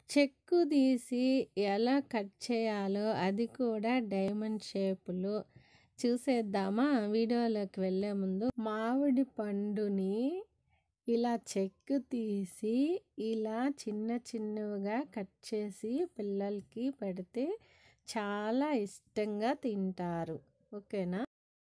చెక్కు తీసి ఎలా కట్ చేయాలో అది కూడా డైమండ్ షేపులో చూసేద్దామా వీడియోలోకి వెళ్ళే ముందు మామిడి పండుని ఇలా చెక్కు తీసి ఇలా చిన్న చిన్నవిగా కట్ చేసి పిల్లలకి పెడితే చాలా ఇష్టంగా తింటారు ఓకేనా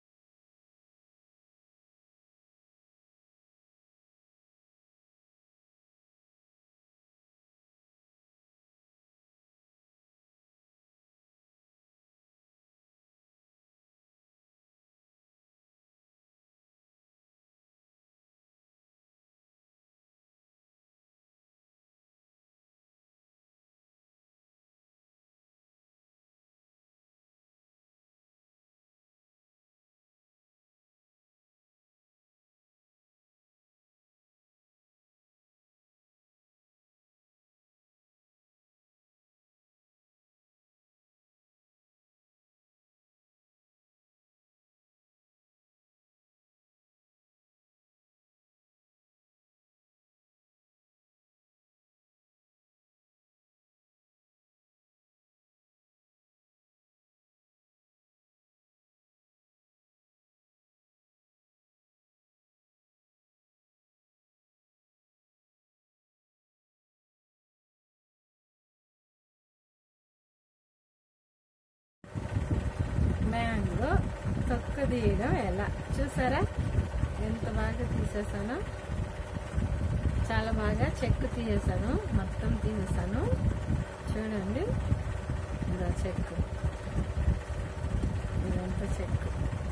మ్యాంగో తొక్క తీయడం ఎలా చూసారా ఎంత బాగా తీసేసానో చాలా బాగా చెక్కు తీసేసాను మొత్తం తీసేసాను చూడండి ఇదో చెక్కు ఇదంతా చెక్కు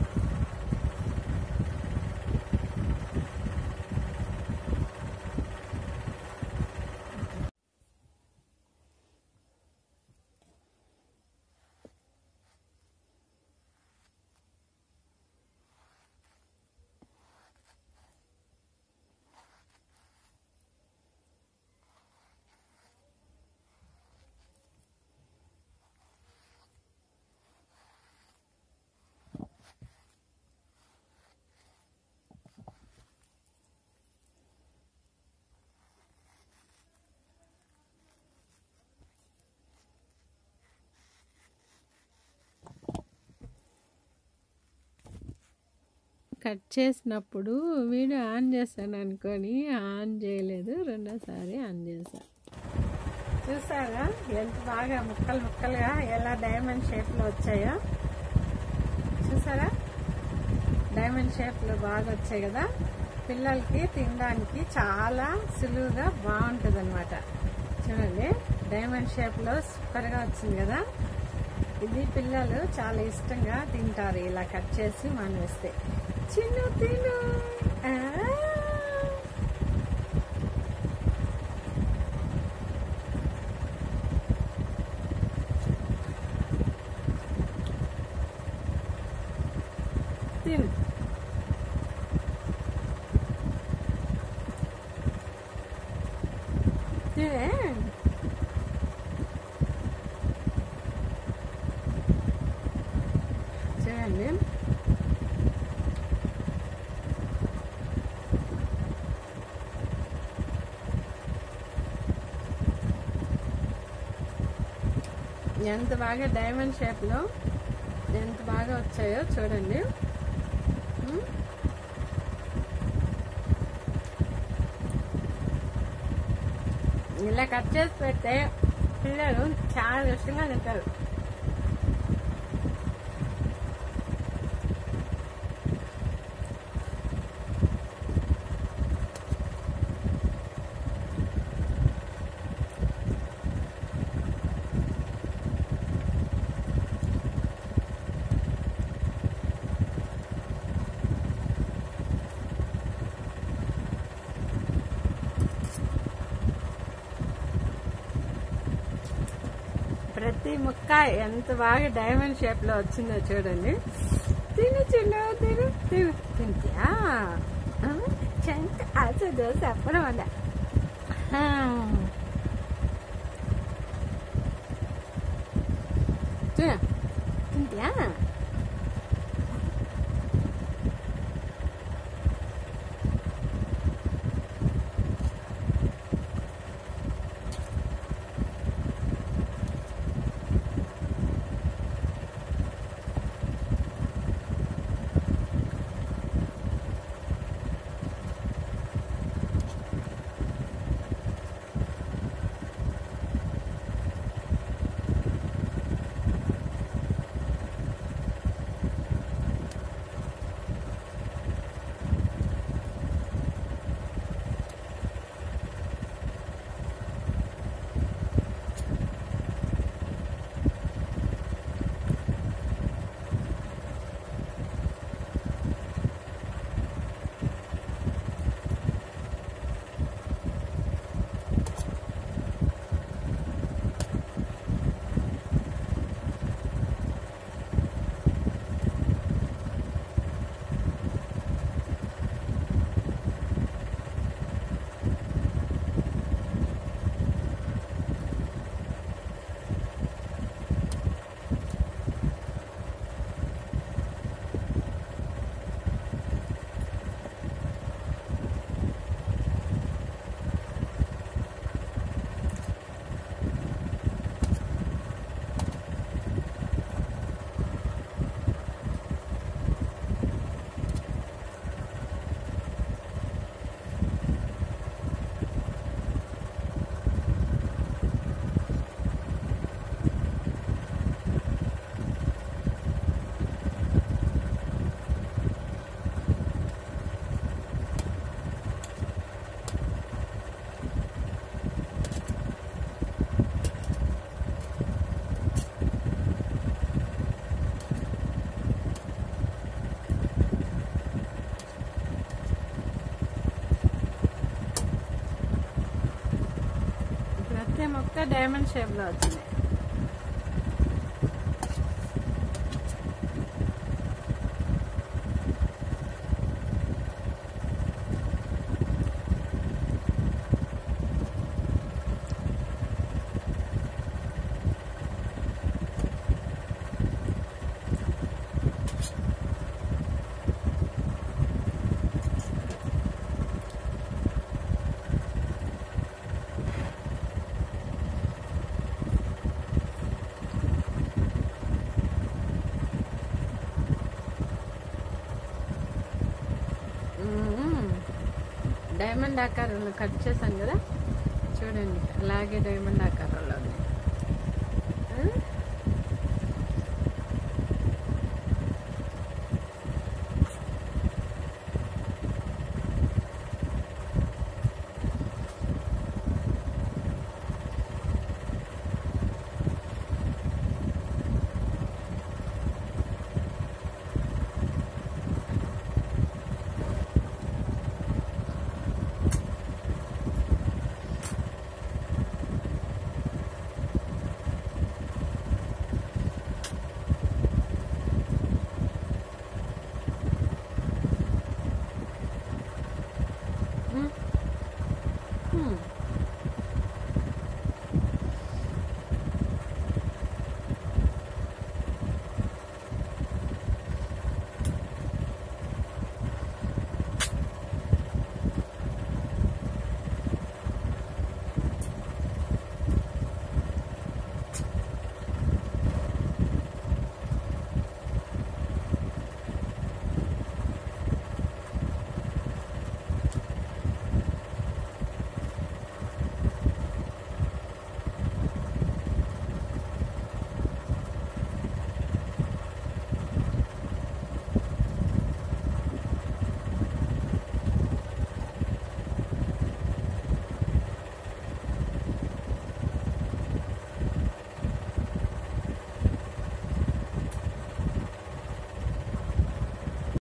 కట్ చేసినప్పుడు వీడియో ఆన్ చేస్తాను అనుకొని ఆన్ చేయలేదు రెండోసారి ఆన్ చేశాను చూసారా ఎంత బాగా ముక్కలు ముక్కలుగా ఎలా డైమండ్ షేప్లో వచ్చాయో చూసారా డైమండ్ షేప్లో బాగా వచ్చాయి కదా పిల్లలకి తినడానికి చాలా సులువుగా బాగుంటుంది అనమాట చూడండి డైమండ్ షేప్లో సూపర్గా వచ్చింది కదా ఇది పిల్లలు చాలా ఇష్టంగా తింటారు ఇలా కట్ చేసి మనం ఇస్తే చిన్ను తిను ఆ. తిను తినే చూడండి ఎంత బాగా డైమండ్ షేప్లో ఎంత బాగా వచ్చాయో చూడండి ఉమ్. ఇలా కట్ చేసి పెడితే పిల్లలు చాలా ఇష్టంగా తింటారు ప్రతి ముక్క ఎంత బాగా డైమండ్ షేప్ లో వచ్చిందో చూడండి తిను చిన్న తిను తిను తింటియా చెంక ఆశ దోశ అప్పడం అలా తింటియా చేసే మొక్క డైమండ్ షేప్లో వచ్చింది మ్మ్. డైమండ్ ఆకారంలో కట్ చేశాను కదా చూడండి అలాగే డైమండ్ ఆకారంలో ఉంది ఆ?